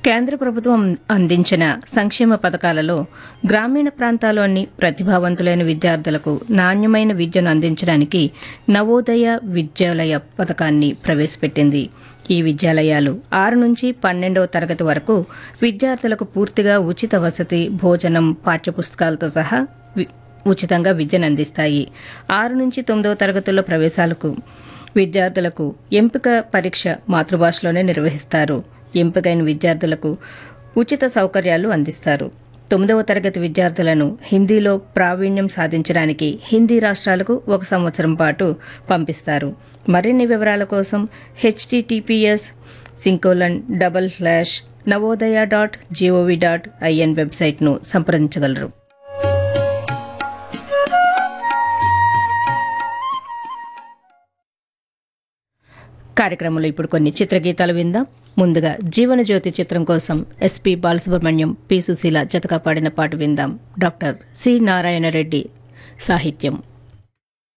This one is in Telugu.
కేంద్ర ప్రభుత్వం అందించిన సంక్షేమ పథకాలలో గ్రామీణ ప్రాంతాల్లోని ప్రతిభావంతులైన విద్యార్థులకు నాణ్యమైన విద్యను అందించడానికి నవోదయ విద్యాలయ పథకాన్ని ప్రవేశపెట్టింది ఈ విద్యాలయాలు ఆరు నుంచి పన్నెండవ తరగతి వరకు విద్యార్థులకు పూర్తిగా ఉచిత వసతి భోజనం పాఠ్యపుస్తకాలతో సహా వి- ఉచితంగా విద్యను అందిస్తాయి ఆరు నుంచి తొమ్మిదవ తరగతుల్లో ప్రవేశాలకు విద్యార్థులకు ఎంపిక పరీక్ష మాతృభాషలోనే నిర్వహిస్తారు ఎంపికైన విద్యార్థులకు ఉచిత సౌకర్యాలు అందిస్తారు తొమ్మిదవ తరగతి విద్యార్థులను హిందీలో ప్రావీణ్యం సాధించడానికి హిందీ రాష్ట్రాలకు ఒక సంవత్సరం పాటు పంపిస్తారు మరిన్ని వివరాల కోసం HTTPS semicolon double slash Navodaya dot GOV dot IN వెబ్సైట్ను సంప్రదించగలరు కార్యక్రమంలో ఇప్పుడు కొన్ని చిత్రగీతాలు విందాం ముందుగా జీవన జ్యోతి చిత్రం కోసం ఎస్పి బాలసుబ్రహ్మణ్యం పి సుశీల జతగా పాడిన పాట విందాం డాక్టర్ సి నారాయణ రెడ్డి సాహిత్యం